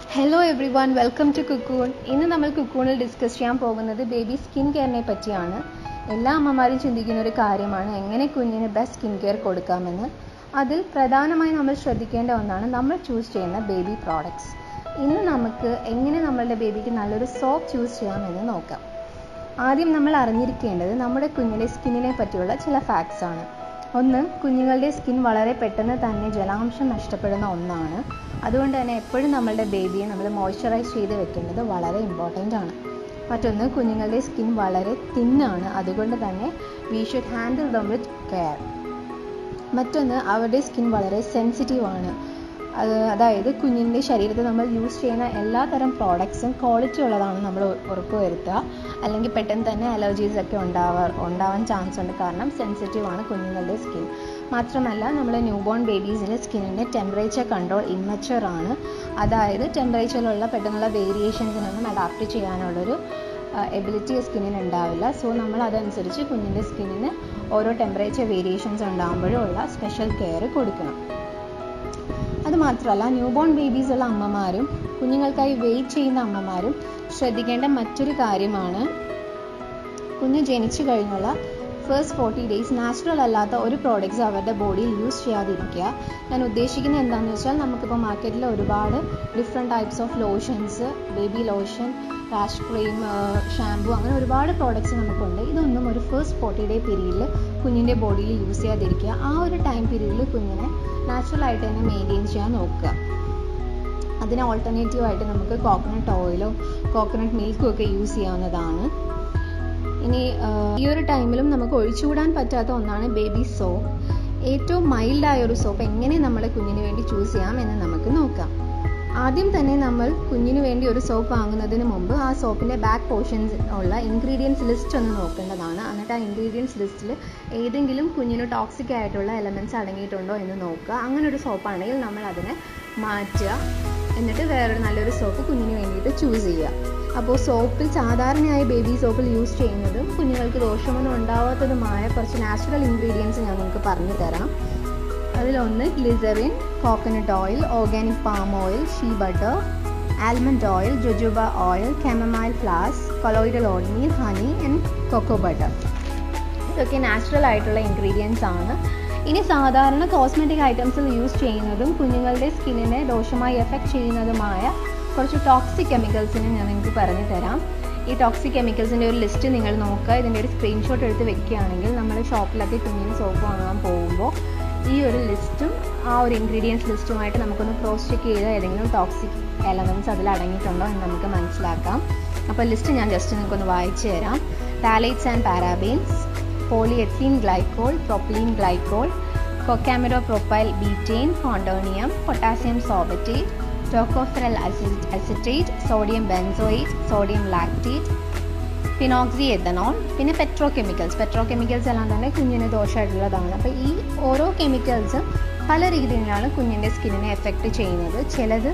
hello everyone welcome to Cocoon ഇന്ന് നമ്മൾ കുക്കൂണിൽ discuss ചെയ്യാൻ പോകുന്നത് ബേബി സ്കിൻ കെയറിനെ പറ്റിയാണ് എല്ലാ അമ്മമാരും ചിന്തിക്കുന്ന ഒരു കാര്യമാണ് എങ്ങനെ കുഞ്ഞിന് ബെസ്റ്റ് സ്കിൻ കെയർ കൊടുക്കാമെന്ന് അതിൽ പ്രധാനമായി നമ്മൾ ശ്രദ്ധിക്കേണ്ട ഒന്നാണ് നമ്മൾ ചൂസ് ചെയ്യുന്ന ബേബി പ്രോഡക്ട്സ് ഇന്ന് നമുക്ക് എങ്ങനെ നമ്മളുടെ ബേബിക്ക് നല്ലൊരു സോപ്പ് ചൂസ് ചെയ്യാമെന്ന് നോക്കാം ആദ്യം നമ്മൾ അറിഞ്ഞിരിക്കേണ്ടത് നമ്മുടെ കുഞ്ഞിൻ്റെ സ്കിന്നിനെ പറ്റിയുള്ള ചില ഫാക്ട്സ് ആണ് ഒന്ന് കുഞ്ഞുങ്ങളുടെ സ്കിൻ വളരെ പെട്ടെന്ന് തന്നെ ജലാംശം നഷ്ടപ്പെടുന്ന ഒന്നാണ് അതുകൊണ്ട് തന്നെ എപ്പോഴും നമ്മളുടെ ബേബിയെ നമ്മൾ മോയ്സ്ചറൈസ് ചെയ്ത് വെക്കേണ്ടത് വളരെ ഇമ്പോർട്ടൻ്റ് ആണ് മറ്റൊന്ന് കുഞ്ഞുങ്ങളുടെ സ്കിൻ വളരെ തിന്നാണ് അതുകൊണ്ട് തന്നെ we should handle them with care മറ്റൊന്ന് അവരുടെ സ്കിൻ വളരെ സെൻസിറ്റീവ് ആണ് അത് അതായത് കുഞ്ഞിൻ്റെ ശരീരത്തിൽ നമ്മൾ യൂസ് ചെയ്യുന്ന എല്ലാ തരം പ്രോഡക്ട്സും ക്വാളിറ്റി ഉള്ളതാണ് നമ്മൾ ഉറപ്പുവരുത്തുക അല്ലെങ്കിൽ പെട്ടെന്ന് തന്നെ അലർജീസ് ഒക്കെ ഉണ്ടാവാ ഉണ്ടാവാൻ ചാൻസ് ഉണ്ട് കാരണം സെൻസിറ്റീവ് ആണ് കുഞ്ഞുങ്ങളുടെ സ്കിൻ മാത്രമല്ല നമ്മൾ ന്യൂ ബോൺ ബേബീസിൻ്റെ സ്കിന്നിൻ്റെ ടെമ്പറേച്ചർ കൺട്രോൾ ഇമ്മച്ചർ ആണ് അതായത് ടെമ്പറേച്ചറിലുള്ള പെട്ടെന്നുള്ള വേരിയേഷൻസിനൊന്നും അഡാപ്റ്റ് ചെയ്യാനുള്ളൊരു എബിലിറ്റി സ്കിന്നിന് ഉണ്ടാവില്ല സോ നമ്മൾ അതനുസരിച്ച് കുഞ്ഞിൻ്റെ സ്കിന്നിന് ഓരോ ടെമ്പറേച്ചർ വേരിയേഷൻസ് ഉണ്ടാകുമ്പോഴും ഉള്ള സ്പെഷ്യൽ കെയർ കൊടുക്കണം അതുമാത്രമല്ല ന്യൂ ബോൺ ബേബീസ് ഉള്ള അമ്മമാരും കുഞ്ഞുങ്ങൾക്കായി വെയിറ്റ് ചെയ്യുന്ന അമ്മമാരും ശ്രദ്ധിക്കേണ്ട മറ്റൊരു കാര്യമാണ് കുഞ്ഞ് ജനിച്ചു കഴിഞ്ഞുള്ള ഫസ്റ്റ് ഫോർട്ടി ഡേയ്സ് നാച്ചുറൽ അല്ലാത്ത ഒരു പ്രോഡക്റ്റ്സ് അവരുടെ ബോഡിയിൽ യൂസ് ചെയ്യാതിരിക്കുക ഞാൻ ഉദ്ദേശിക്കുന്നത് എന്താണെന്ന് വെച്ചാൽ നമുക്കിപ്പോൾ മാർക്കറ്റിൽ ഒരുപാട് different types of lotions baby lotion rash cream shampoo അങ്ങനെ ഒരുപാട് പ്രോഡക്റ്റ്സ് നമുക്കുണ്ട് ഇതൊന്നും ഒരു ഫസ്റ്റ് ഫോർട്ടി ഡേ പീരീഡിൽ കുഞ്ഞിൻ്റെ ബോഡിയിൽ യൂസ് ചെയ്യാതിരിക്കുക ആ ഒരു ടൈം പീരീഡിൽ കുഞ്ഞിനെ നാച്ചുറൽ ആയിട്ട് തന്നെ മെയിൻറ്റെയിൻ ചെയ്യാൻ നോക്കുക അതിന് ഓൾട്ടർനേറ്റീവ് ആയിട്ട് നമുക്ക് കോക്കനട്ട് ഓയിലോ കോക്കനട്ട് മിൽക്കും ഒക്കെ യൂസ് ചെയ്യാവുന്നതാണ് ഇനി ഈ ഒരു ടൈമിലും നമുക്ക് ഒഴിച്ചുകൂടാൻ പറ്റാത്ത ഒന്നാണ് ബേബി സോപ്പ് ഏറ്റവും മൈൽഡായ ഒരു സോപ്പ് എങ്ങനെ നമ്മുടെ കുഞ്ഞിന് വേണ്ടി ചൂസ് ചെയ്യാം എന്ന് നമുക്ക് നോക്കാം ആദ്യം തന്നെ നമ്മൾ കുഞ്ഞിന് വേണ്ടി ഒരു സോപ്പ് വാങ്ങുന്നതിന് മുമ്പ് ആ സോപ്പിൻ്റെ ബാക്ക് പോർഷൻസ് ഉള്ള ഇൻഗ്രീഡിയൻസ് ലിസ്റ്റ് ഒന്ന് നോക്കേണ്ടതാണ് എന്നിട്ട് ആ ഇൻഗ്രീഡിയൻസ് ലിസ്റ്റിൽ ഏതെങ്കിലും കുഞ്ഞിന് ടോക്സിക് ആയിട്ടുള്ള എലമെൻറ്റ്സ് അടങ്ങിയിട്ടുണ്ടോ എന്ന് നോക്കുക അങ്ങനെ ഒരു സോപ്പാണെങ്കിൽ നമ്മൾ അതിനെ മാറ്റുക എന്നിട്ട് വേറൊരു നല്ലൊരു സോപ്പ് കുഞ്ഞിന് വേണ്ടിയിട്ട് ചൂസ് ചെയ്യുക അപ്പോൾ സോപ്പിൽ സാധാരണയായി ബേബി സോപ്പിൽ യൂസ് ചെയ്യുന്നതും കുഞ്ഞുങ്ങൾക്ക് ദോഷമൊന്നും ഉണ്ടാവാത്തതുമായ കുറച്ച് നാച്ചുറൽ ഇൻഗ്രീഡിയൻസ് ഞാൻ നിങ്ങൾക്ക് പറഞ്ഞു തരാം അതിലൊന്ന് glycerin coconut oil organic palm oil shea butter almond oil jojoba oil chamomile flax colloidal oatmeal honey and cocoa butter ഇതൊക്കെ നാച്ചുറൽ ആയിട്ടുള്ള ഇൻഗ്രീഡിയൻസ് ആണ് ഇനി സാധാരണ കോസ്മെറ്റിക് ഐറ്റംസിൽ യൂസ് ചെയ്യുന്നതും കുഞ്ഞുങ്ങളുടെ സ്കിന്നിനെ ദോഷമായി എഫക്റ്റ് ചെയ്യുന്നതുമായ കുറച്ച് ടോക്സിക് കെമിക്കൽസിനെ ഞാൻ നിങ്ങൾക്ക് പറഞ്ഞു തരാം ഈ ടോക്സിക് കെമിക്കൽസിൻ്റെ ഒരു ലിസ്റ്റ് നിങ്ങൾ നോക്കുക ഇതിൻ്റെ ഒരു സ്ക്രീൻഷോട്ട് എടുത്ത് വെക്കുകയാണെങ്കിൽ നമ്മൾ ഷോപ്പിലൊക്കെ കുഞ്ഞിന് സോപ്പ് വാങ്ങാൻ പോകുമ്പോൾ ഈ ഒരു ലിസ്റ്റും ആ ഒരു ഇൻഗ്രീഡിയൻസ് ലിസ്റ്റുമായിട്ട് നമുക്കൊന്ന് ക്രോസ് ചെക്ക് ചെയ്ത് ഏതെങ്കിലും ടോക്സിക് എലമെൻറ്റ്സ് അതിൽ അടങ്ങിയിട്ടുണ്ടോ എന്ന് നമുക്ക് മനസ്സിലാക്കാം അപ്പോൾ ലിസ്റ്റ് ഞാൻ ജസ്റ്റ് നിങ്ങൾക്കൊന്ന് വായിച്ചു തരാം phthalates and parabens polyethylene glycol propylene glycol cocamido propyl betaine കോണ്ടോണിയം potassium sorbate tocopheryl acetate sodium benzoate sodium lactate phenoxy ethanol പിന്നെ പെട്രോ കെമിക്കൽസ് പെട്രോ കെമിക്കൽസ് എല്ലാം തന്നെ കുഞ്ഞിന് ദോഷമായിട്ടുള്ളതാണ് അപ്പോൾ ഈ ഓരോ കെമിക്കൽസും പല രീതിയിലാണ് കുഞ്ഞിൻ്റെ സ്കിന്നിനെ എഫക്റ്റ് ചെയ്യുന്നത് ചിലത്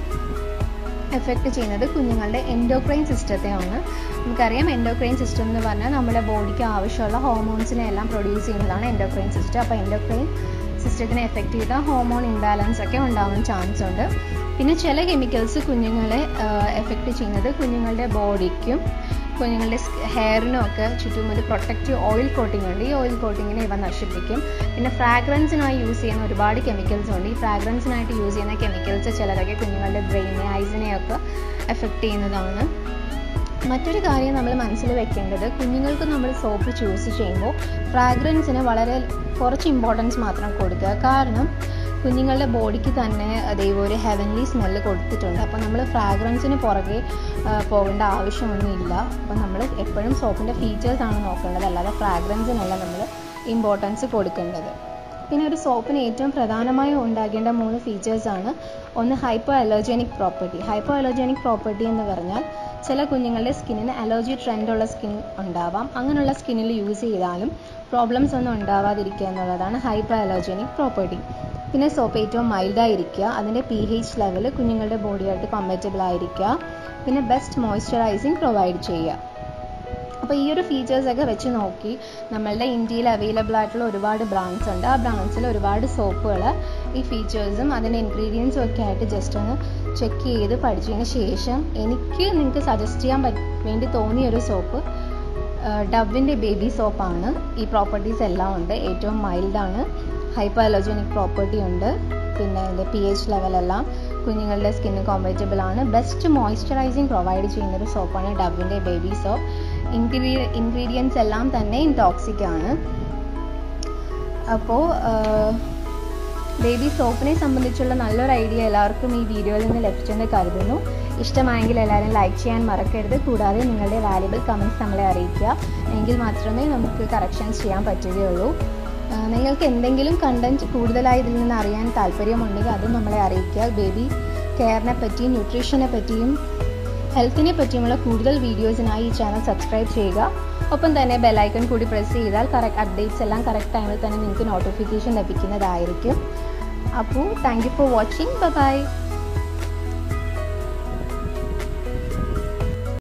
എഫക്റ്റ് ചെയ്യുന്നത് കുഞ്ഞുങ്ങളുടെ എൻഡോക്രൈൻ സിസ്റ്റത്തെയാണ് നമുക്കറിയാം എൻഡോക്രൈൻ സിസ്റ്റം എന്ന് പറഞ്ഞാൽ നമ്മുടെ ബോഡിക്ക് ആവശ്യമുള്ള ഹോർമോൺസിനെ എല്ലാം പ്രൊഡ്യൂസ് ചെയ്യുന്നതാണ് എൻഡോക്രൈൻ സിസ്റ്റം അപ്പോൾ എൻഡോക്രൈൻ സിസ്റ്റത്തിനെ എഫക്റ്റ് ചെയ്താൽ ഹോർമോൺ ഇംബാലൻസ് ഒക്കെ ഉണ്ടാവാൻ ചാൻസ് ഉണ്ട് പിന്നെ ചില കെമിക്കൽസ് കുഞ്ഞുങ്ങളെ എഫക്റ്റ് ചെയ്യുന്നത് കുഞ്ഞുങ്ങളുടെ ബോഡിക്കും കുഞ്ഞുങ്ങളുടെ ഹെയറിനും ഒക്കെ ചുറ്റും ഒരു പ്രൊട്ടക്റ്റീവ് ഓയിൽ കോട്ടിംഗ് ഉണ്ട് ഈ ഓയിൽ കോട്ടിങ്ങിനെ ഇവ നശിപ്പിക്കും പിന്നെ ഫ്രാഗ്രൻസിനായി യൂസ് ചെയ്യുന്ന ഒരുപാട് കെമിക്കൽസ് ഉണ്ട് ഈ ഫ്രാഗ്രൻസിനായിട്ട് യൂസ് ചെയ്യുന്ന കെമിക്കൽസ് ചിലതൊക്കെ കുഞ്ഞുങ്ങളുടെ ബ്രെയിനെ ഐസിനെയൊക്കെ എഫക്റ്റ് ചെയ്യുന്നതാണ് മറ്റൊരു കാര്യം നമ്മൾ മനസ്സിൽ വെക്കേണ്ടത് കുഞ്ഞുങ്ങൾക്ക് നമ്മൾ സോപ്പ് ചൂസ് ചെയ്യുമ്പോൾ ഫ്രാഗ്രൻസിന് വളരെ കുറച്ച് ഇമ്പോർട്ടൻസ് മാത്രം കൊടുക്കുക കാരണം കുഞ്ഞുങ്ങളുടെ ബോഡിക്ക് തന്നെ ദൈവം ഒരു ഹെവൻലി സ്മെല്ല് കൊടുത്തിട്ടുണ്ട് അപ്പോൾ നമ്മൾ ഫ്രാഗ്രൻസിന് പുറകെ പോകേണ്ട ആവശ്യമൊന്നുമില്ല അപ്പോൾ നമ്മൾ എപ്പോഴും സോപ്പിൻ്റെ ഫീച്ചേഴ്സാണ് നോക്കേണ്ടത് അല്ലാതെ ഫ്രാഗ്രൻസിനല്ല നമ്മൾ ഇമ്പോർട്ടൻസ് കൊടുക്കേണ്ടത് പിന്നെ ഒരു സോപ്പിന് ഏറ്റവും പ്രധാനമായും ഉണ്ടാകേണ്ട മൂന്ന് ഫീച്ചേഴ്സാണ് ഒന്ന് hypo allergenic property hypo allergenic property എന്ന് പറഞ്ഞാൽ ചില കുഞ്ഞുങ്ങളുടെ സ്കിന്നിന് അലർജി ട്രെൻഡുള്ള സ്കിൻ ഉണ്ടാവാം അങ്ങനെയുള്ള സ്കിന്നിൽ യൂസ് ചെയ്താലും പ്രോബ്ലംസ് ഒന്നും ഉണ്ടാവാതിരിക്കുക എന്നുള്ളതാണ് ഹൈപ്പോ അലർജനിക് പ്രോപ്പർട്ടി പിന്നെ സോപ്പ് ഏറ്റവും മൈൽഡായിരിക്കുക അതിൻ്റെ പി എച്ച് ലെവൽ കുഞ്ഞുങ്ങളുടെ ബോഡിയായിട്ട് കമ്പാറ്റബിൾ ആയിരിക്കുക പിന്നെ ബെസ്റ്റ് മോയ്സ്ചറൈസിങ് പ്രൊവൈഡ് ചെയ്യുക അപ്പോൾ ഈ ഒരു ഫീച്ചേഴ്സ് ഒക്കെ വെച്ച് നോക്കി നമ്മളുടെ ഇന്ത്യയിൽ അവൈലബിൾ ആയിട്ടുള്ള ഒരുപാട് ബ്രാൻഡ്സ് ഉണ്ട് ആ ബ്രാൻഡ്സിൽ ഒരുപാട് സോപ്പുകൾ ഈ ഫീച്ചേഴ്സും അതിൻ്റെ ഇൻഗ്രീഡിയൻസും ഒക്കെ ആയിട്ട് ജസ്റ്റ് ഒന്ന് ചെക്ക് ചെയ്ത് പഠിച്ചതിന് ശേഷം എനിക്ക് നിങ്ങൾക്ക് സജസ്റ്റ് ചെയ്യാൻ പറ്റ വേണ്ടി തോന്നിയ ഒരു സോപ്പ് ഡവിൻ്റെ ബേബി സോപ്പാണ് ഈ പ്രോപ്പർട്ടീസ് എല്ലാം ഉണ്ട് ഏറ്റവും മൈൽഡാണ് ഹൈപ്പർ അലർജനിക് പ്രോപ്പർട്ടി ഉണ്ട് പിന്നെ അതിൻ്റെ പി എച്ച് ലെവലെല്ലാം കുഞ്ഞുങ്ങളുടെ സ്കിന്ന് കോമ്പറ്റബിൾ ആണ് ബെസ്റ്റ് മോയ്സ്ചറൈസിങ് പ്രൊവൈഡ് ചെയ്യുന്ന ഒരു സോപ്പാണ് ഡവിൻ്റെ ബേബി സോപ്പ് ഇൻഗ്രീ ഇൻഗ്രീഡിയൻസ് എല്ലാം തന്നെ ഇൻടോക്സിക് ആണ് അപ്പോൾ ബേബി സോപ്പിനെ സംബന്ധിച്ചുള്ള നല്ലൊരു ഐഡിയ എല്ലാവർക്കും ഈ വീഡിയോയിൽ നിന്ന് ലഭിച്ചെന്ന് കരുതുന്നു ഇഷ്ടമായെങ്കിൽ എല്ലാവരും ലൈക്ക് ചെയ്യാൻ മറക്കരുത് കൂടാതെ നിങ്ങളുടെ വാല്യുബിൾ കമൻറ്റ്സ് നമ്മളെ അറിയിക്കുക എങ്കിൽ മാത്രമേ നമുക്ക് കറക്ഷൻസ് ചെയ്യാൻ പറ്റുകയുള്ളൂ നിങ്ങൾക്ക് എന്തെങ്കിലും കണ്ടൻറ്റ് കൂടുതലായി ഇതിൽ നിന്ന് അറിയാൻ താല്പര്യമുണ്ടെങ്കിൽ അതും നമ്മളെ അറിയിക്കുക ബേബി കെയറിനെ പറ്റിയും ന്യൂട്രീഷനെ പറ്റിയും ഹെൽത്തിനെ പറ്റിയുമുള്ള കൂടുതൽ വീഡിയോസിനായി ഈ ചാനൽ സബ്സ്ക്രൈബ് ചെയ്യുക ഒപ്പം തന്നെ ബെല്ലൈക്കൺ കൂടി പ്രസ് ചെയ്താൽ കറക്റ്റ് അപ്ഡേറ്റ്സ് എല്ലാം കറക്റ്റ് ടൈമിൽ തന്നെ നിങ്ങൾക്ക് നോട്ടിഫിക്കേഷൻ ലഭിക്കുന്നതായിരിക്കും അപ്പോൾ thank you for watching by